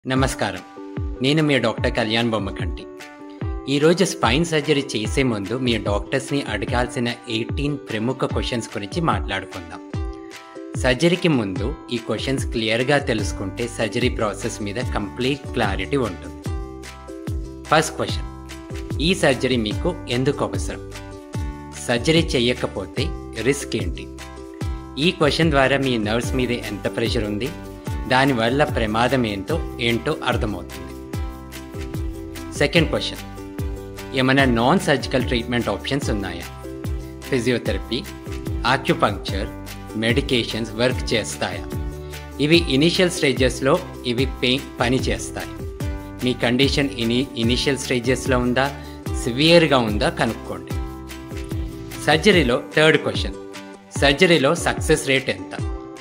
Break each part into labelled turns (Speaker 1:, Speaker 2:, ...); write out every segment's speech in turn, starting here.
Speaker 1: నమస్కారం నేను మీ డాక్టర్ కళ్యాణ్ బొమ్మకంటి ఈరోజు స్పైన్ సర్జరీ చేసే ముందు మీ డాక్టర్స్ని అడగాల్సిన ఎయిటీన్ ప్రముఖ క్వశ్చన్స్ గురించి మాట్లాడుకుందాం సర్జరీకి ముందు ఈ క్వశ్చన్స్ క్లియర్గా తెలుసుకుంటే సర్జరీ ప్రాసెస్ మీద కంప్లీట్ క్లారిటీ ఉంటుంది ఫస్ట్ క్వశ్చన్ ఈ సర్జరీ మీకు ఎందుకు అవసరం సర్జరీ చేయకపోతే రిస్క్ ఏంటి ఈ క్వశ్చన్ ద్వారా మీ నర్వ్స్ మీద ఎంత ప్రెషర్ ఉంది దానివల్ల ప్రమాదం ఏంటో ఏంటో అర్థమవుతుంది సెకండ్ క్వశ్చన్ ఏమైనా నాన్ సర్జికల్ ట్రీట్మెంట్ ఆప్షన్స్ ఉన్నాయా ఫిజియోథెరపీ ఆక్యుపంక్చర్ మెడికేషన్స్ వర్క్ చేస్తాయా ఇవి ఇనిషియల్ స్టేజెస్లో ఇవి పెయిన్ పని చేస్తాయి మీ కండిషన్ ఇని ఇనిషియల్ స్టేజెస్లో ఉందా సివియర్గా ఉందా కనుక్కోండి సర్జరీలో థర్డ్ క్వశ్చన్ సర్జరీలో సక్సెస్ రేట్ ఎంత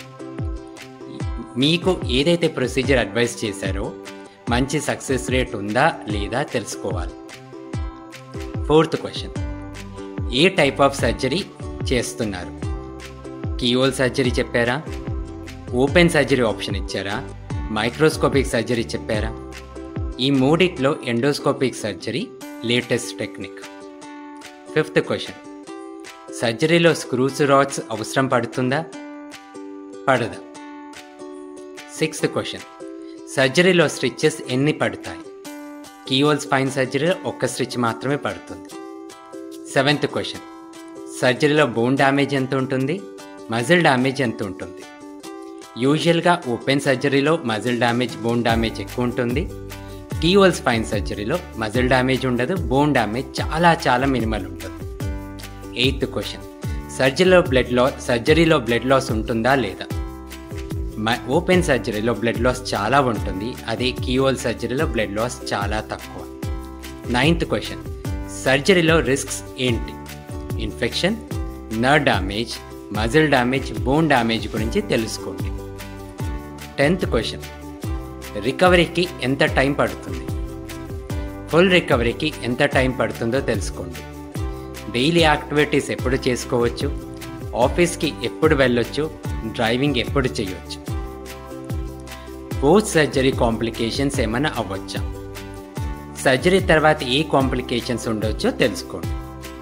Speaker 1: మీకు ఏదైతే ప్రొసీజర్ అడ్వైస్ చేశారో మంచి సక్సెస్ రేట్ ఉందా లేదా తెలుసుకోవాలి ఫోర్త్ క్వశ్చన్ ఏ టైప్ ఆఫ్ సర్జరీ చేస్తున్నారు కీఓల్ సర్జరీ చెప్పారా ఓపెన్ సర్జరీ ఆప్షన్ ఇచ్చారా మైక్రోస్కోపిక్ సర్జరీ చెప్పారా ఈ మూడిట్లో endoscopic surgery latest technique fifth question సర్జరీలో స్క్రూస్ రాడ్స్ అవసరం పడుతుందా పడదా సిక్స్త్ క్వశ్చన్ సర్జరీలో స్టిచ్చెస్ ఎన్ని పడతాయి కీఓల్ స్పైన్ సర్జరీలో ఒక్క స్టిచ్ మాత్రమే పడుతుంది సెవెంత్ క్వశ్చన్ సర్జరీలో బోన్ డ్యామేజ్ ఎంత ఉంటుంది మజిల్ డ్యామేజ్ ఎంత ఉంటుంది యూజువల్గా ఓపెన్ సర్జరీలో మజిల్ డ్యామేజ్ బోన్ డ్యామేజ్ ఎక్కువ ఉంటుంది కీఓల్ స్పైన్ సర్జరీలో మజిల్ డ్యామేజ్ ఉండదు బోన్ డ్యామేజ్ చాలా చాలా మినిమల్ ఉంటుంది ఎయిత్ క్వశ్చన్ సర్జరీలో బ్లడ్ లాస్ సర్జరీలో బ్లడ్ లాస్ ఉంటుందా లేదా ఓపెన్ సర్జరీలో బ్లడ్ లాస్ చాలా ఉంటుంది అదే కీఓల్ సర్జరీలో బ్లడ్ లాస్ చాలా తక్కువ నైన్త్ క్వశ్చన్ సర్జరీలో రిస్క్స్ ఏంటి infection nerve damage muscle damage bone damage గురించి తెలుసుకోండి టెన్త్ క్వశ్చన్ రికవరీకి ఎంత టైం పడుతుంది ఫుల్ రికవరీకి ఎంత టైం పడుతుందో తెలుసుకోండి డైలీ యాక్టివిటీస్ ఎప్పుడు చేసుకోవచ్చు ఆఫీస్కి ఎప్పుడు వెళ్ళొచ్చు డ్రైవింగ్ ఎప్పుడు చేయొచ్చు పోస్ట్ సర్జరీ కాంప్లికేషన్స్ ఏమైనా అవ్వచ్చా సర్జరీ తర్వాత ఏ కాంప్లికేషన్స్ ఉండొచ్చో తెలుసుకోండి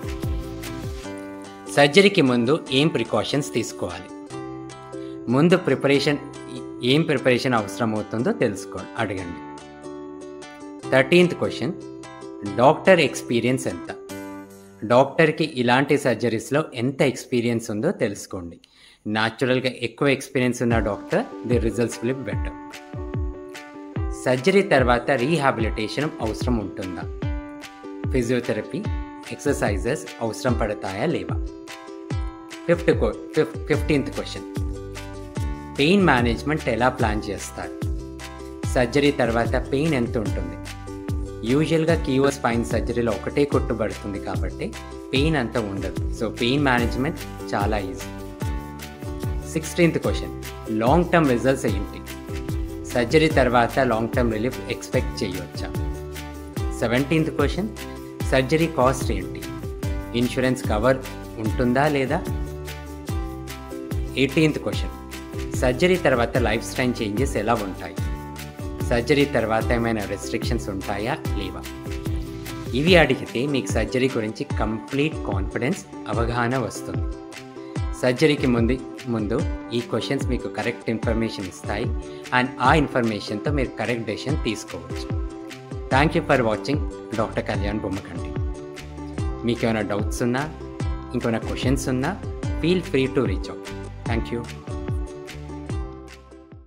Speaker 1: సర్జరీకి ముందు ఏం ప్రికాషన్స్ తీసుకోవాలి ముందు ప్రిపరేషన్ ఏం ప్రిపరేషన్ అవసరం అవుతుందో తెలుసుకోండి అడగండి థర్టీన్త్ క్వశ్చన్ డాక్టర్ ఎక్స్పీరియన్స్ ఎంత డాక్టర్కి ఇలాంటి సర్జరీస్లో ఎంత ఎక్స్పీరియన్స్ ఉందో తెలుసుకోండి న్యాచురల్గా ఎక్కువ ఎక్స్పీరియన్స్ ఉన్న doctor the results will better surgery తర్వాత రీహాబిలిటేషన్ అవసరం ఉంటుందా ఫిజియోథెరపీ ఎక్సర్సైజెస్ అవసరం పడతాయా లేవా fifth fifth fifteenth question pain management ఎలా ప్లాన్ చేస్తారు సర్జరీ తర్వాత పెయిన్ ఎంత ఉంటుంది యూజువల్గా కీవో స్పైన్ సర్జరీలో ఒకటే కొట్టుబడుతుంది కాబట్టి పెయిన్ అంత ఉండదు సో పెయిన్ మేనేజ్మెంట్ చాలా easy sixteenth question long term results ఏంటి సర్జరీ తర్వాత లాంగ్ టర్మ్ రిలీఫ్ ఎక్స్పెక్ట్ చేయవచ్చా సెవెంటీన్త్ క్వశ్చన్ సర్జరీ కాస్ట్ ఏంటి ఇన్సూరెన్స్ కవర్ ఉంటుందా లేదా ఎయిటీన్త్ క్వశ్చన్ సర్జరీ తర్వాత లైఫ్ స్టైల్ చేంజెస్ ఎలా ఉంటాయి సర్జరీ తర్వాత ఏమైనా రెస్ట్రిక్షన్స్ ఉంటాయా లేవా ఇవి అడిగితే మీకు సర్జరీ గురించి కంప్లీట్ కాన్ఫిడెన్స్ అవగాహన వస్తుంది సర్జరీకి ముందు ముందు ఈ క్వశ్చన్స్ మీకు కరెక్ట్ ఇన్ఫర్మేషన్ ఇస్తాయి అండ్ ఆ ఇన్ఫర్మేషన్తో మీరు కరెక్ట్ డెసిషన్ తీసుకోవచ్చు thank you for watching doctor Kalyan Bommakanti మీకు ఏమైనా డౌట్స్ ఉన్నా ఇంకేమైనా క్వశ్చన్స్ ఉన్నా feel free to reach out thank you